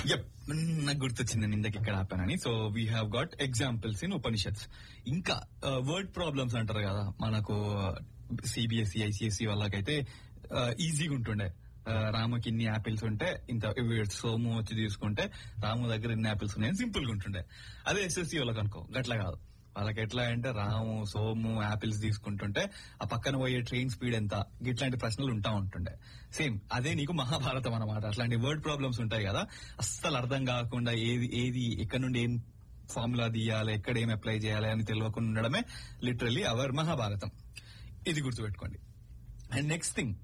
yup నాకు గుర్తొచ్చింది నేను ఇందాక ఇక్కడ ఆపానని so we have got examples in Upanishads ఇంకా వర్డ్ ప్రాబ్లమ్స్ అంటారు కదా మనకు సిబిఎస్ఈ ఐసిఎస్ఈ వాళ్ళకైతే ఈజీగా ఉంటుండే ఆ, రాముకి ఇన్ని యాపిల్స్ ఉంటే ఇంత ఇవి సోము వచ్చి తీసుకుంటే రాము దగ్గర ఇన్ని యాపిల్స్ ఉన్నాయని సింపుల్ గా ఉంటుండే అదే ఎస్ఎస్సి వాళ్ళకి అనుకో గట్ల కాదు వాళ్ళకి ఎట్లా అంటే రాము సోము యాపిల్స్ తీసుకుంటుంటే ఆ పక్కన పోయే ట్రైన్ స్పీడ్ ఎంత ఇట్లాంటి ప్రశ్నలు ఉంటా ఉంటుండే సేమ్ అదే నీకు మహాభారతం అన్నమాట అట్లాంటి వర్డ్ ప్రాబ్లమ్స్ ఉంటాయి కదా అస్సలు అర్థం కాకుండా ఏది ఏది ఎక్కడ నుండి ఏం ఫార్ములా తీయాలి ఎక్కడ ఏం అప్లై చేయాలి అని తెలియకుండా ఉండడమే లిటరల్లీ అవర్ మహాభారతం ఇది గుర్తుపెట్టుకోండి and next thing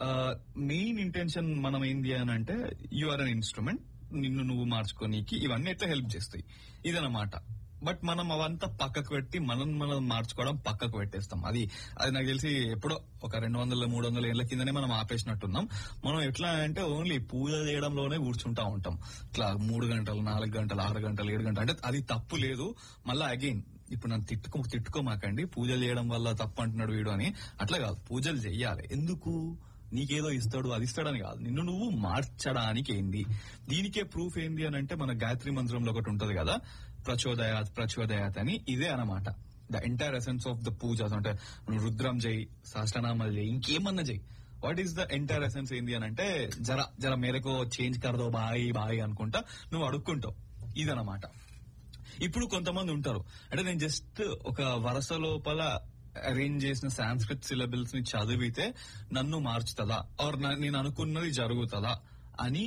main intention మనం ఏంది అని అంటే యు ఆర్ అన్ ఇన్స్ట్రుమెంట్ నిన్ను నువ్వు మార్చుకోనీకి ఇవన్నీ ఎట్లా హెల్ప్ చేస్తాయి ఇదన్నమాట బట్ మనం అవంతా పక్కకు పెట్టి మనం మనం మార్చుకోవడం పక్కకు పెట్టేస్తాం అది అది నాకు తెలిసి ఎప్పుడో ఒక రెండు వందల మూడు వందల ఏళ్ల కిందనే మనం ఆపేసినట్టున్నాం మనం ఎట్లా అంటే ఓన్లీ పూజ చేయడంలోనే కూర్చుంటా ఉంటాం ఇట్లా మూడు గంటలు నాలుగు గంటలు ఆరు గంటలు ఏడు గంటలు అంటే అది తప్పు లేదు మళ్ళా అగైన్ ఇప్పుడు నన్ను తిట్టుకో తిట్టుకోమాకండి పూజలు చేయడం వల్ల తప్పు అంటున్నాడు వీడు అని అట్లా కాదు పూజలు చెయ్యాలి ఎందుకు నీకేదో ఇస్తాడు అది ఇస్తాడని కాదు నిన్ను నువ్వు మార్చడానికి ఏంది దీనికే ప్రూఫ్ ఏంది అని అంటే మన గాయత్రి మంత్రంలో ఒకటి ఉంటది కదా ప్రచోదయాత్ ప్రచోదయాత్ అని ఇదే అన్నమాట the entire essence of the puja అంటే నువ్వు రుద్రం చేయి సహస్రనామాలు చేయి ఇంకేమన్నా చేయి what is the entire essence ఏంది అని అంటే జర జర మేరకు చేంజ్ కరదో బాయ్ బాయ్ అనుకుంటా నువ్వు అడుక్కుంటావు ఇదన్నమాట ఇప్పుడు కొంతమంది ఉంటారు అంటే నేను జస్ట్ ఒక వరుస లోపల అరేంజ్ చేసిన సాంస్క్రిట్ సిలబుల్స్ ని చదివితే నన్ను మార్చుతుందా ఆర్ నేను అనుకున్నది జరుగుతుందా అని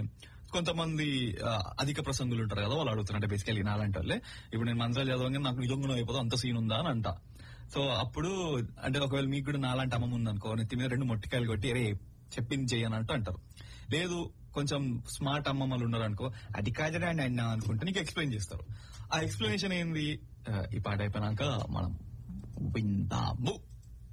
కొంతమంది ఆ, అధిక ప్రసంగులు ఉంటారు కదా వాళ్ళు అడుగుతారు అంటే బేసికలీ నాలంటి వాళ్ళే ఇప్పుడు నేను మంత్రాలు చదవగానే నాకు నిజంగా అయిపోతా అంత సీన్ ఉందా అని అంట సో అప్పుడు అంటే ఒకవేళ మీకు కూడా నాలాంటి అమ్మమ్మ ఉందనుకో నెత్తి మీద రెండు మొట్టికాయలు కొట్టి అరే చెప్పింది చేయనంటూ అంటారు లేదు కొంచెం స్మార్ట్ అమ్మమ్మలు ఉన్నారు అనుకో అది కాదురా అని అన్నా అనుకుంటే నీకు ఎక్స్ప్లెయిన్ చేస్తారు ఆ ఎక్స్ప్లెనేషన్ ఏంది ఆ, ఈ పాట అయిపోయినాక మనం విందాము